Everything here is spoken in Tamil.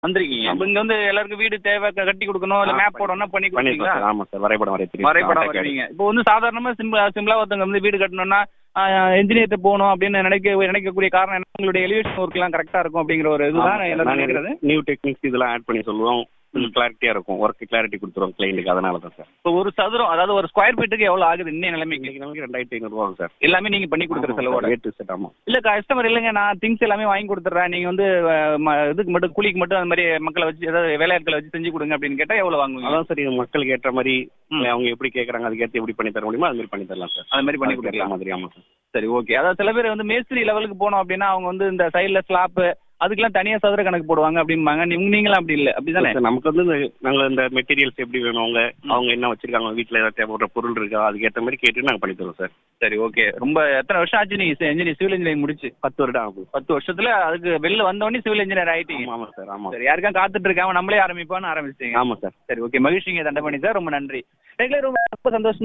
வந்திருக்கீங்க இப்ப இங்க வந்து எல்லாருக்கும் வீடு தேவை க- கட்டி கொடுக்கணும் இல்ல ஆ, மேப் போடணும்னா பண்ணி பண்ணிருக்கோம் கொடுப்பீங்களா சார் ஆமாம் சார் வரைபடம் வரைய தெரியும் வரைபடம் AutoCAD. வருவீங்க இப்போ வந்து சாதாரணமா சிம்பிளா சிம்பிளா ஒருத்தவங்க வந்து வீடு கட்டணும்னா இன்ஜினியர்ட்ட போகணும் அப்படின்னு நினைக்க நினைக்கக்கூடிய காரணம் என்ன உங்களுடைய எலிவேஷன் ஒர்க் எல்லாம் கரெக்டா இருக்கும் அப்படிங்கிற ஒரு ஆமா இதுதான் சார். எல்லாரும் நாங்க நினைக்கிறது நியூ டெக்னிக்ஸ் இதெல்லாம் ஆட் பண்ணி சொல்லுவோம் கொஞ்சம் கிளாரிட்டியா இருக்கும் ஒர்க் கிளாரிட்டி கொடுத்துருவோம் கிளைண்ட்டுக்கு அதனால தான் சார் இப்போ ஒரு சதுரம் அதாவது ஒரு ஸ்கொயர் ஃபீட்டுக்கு எவ்வளவு ஆகுது இன்னைய நிலைமைக்கு இன்னைக்கு நமக்கு ரெண்டாயிரத்தி ஐநூறுபா ஆகும் சார் எல்லாமே நீங்க பண்ணி கொடுக்குற செலவோட ஏ டு செட் ஆமாம் இல்ல கஸ்டமர் இல்லைங்க நான் திங்ஸ் எல்லாமே வாங்கி கொடுத்துட்றேன் நீங்க வந்து அஹ், ம- இதுக்கு மட்டும் கூலிக்கு மட்டும் அந்த மாதிரி மக்களை வச்சு ஏதாவது வேலையாட்களை வச்சு செஞ்சு கொடுங்க அப்படின்னு கேட்டா எவ்வளவு வாங்குவீங்க அதான் சார் இது மக்களுக்கு ஏற்ற மாதிரி ம். அவங்க எப்படி கேட்குறாங்க அதுக்கேற்ற எப்படி பண்ணி தர முடியுமோ அது மாதிரி பண்ணி தரலாம் சார் அது மாதிரி பண்ணி அதுக்கு ஏத்த கொடுக்கலாம் மாதிரி ஆமாம் சார் சரி ஓகே அதாவது சில பேர் வந்து மேஸ்திரி லெவலுக்கு போனோம் அப்படின்னா அவங்க வந்து இந்த சைடுல ஸ்லாப் அதுக்கெல்லாம் தனியா சதுர கணக்கு போடுவாங்க அப்படிம்பாங்க நீங்க நீங்களும் அப்படி இல்ல அப்படிதானே சார் நமக்கு வந்து இந்த நாங்கள் இந்த மெட்டீரியல்ஸ் எப்படி வேணும் அவங்க அவங்க என்ன வச்சிருக்காங்க வீட்டில் ஏதாவது தேவைப்படுற பொருள் இருக்கா அதுக்கேற்ற மாதிரி கேட்டு நாங்கள் பண்ணி தருவோம் சார் சரி ஓகே ரொம்ப எத்தனை வருஷம் ஆச்சு நீங்க இன்ஜினியர் சிவில் இன்ஜினியரிங் முடிச்சு பத்து வருடம் ஆகும் பத்து வருஷத்துல அதுக்கு வெளில வந்த உடனே சிவில் இன்ஜினியர் ஆயிட்டீங்க ஆமாம் ஆமாம் சார் ஆமாம் சரி யாருக்கா காத்துட்டு இருக்காம நம்மளே ஆரம்பிப்பான்னு ஆரம்பிச்சிட்டீங்க ஆமாம் சார் சரி ஓகே மகிழ்ச்சிங்க தண்டபணி சார் ரொம்ப நன்றி ரெகுலர் ரொம்ப ரொம்ப சந்தோஷமா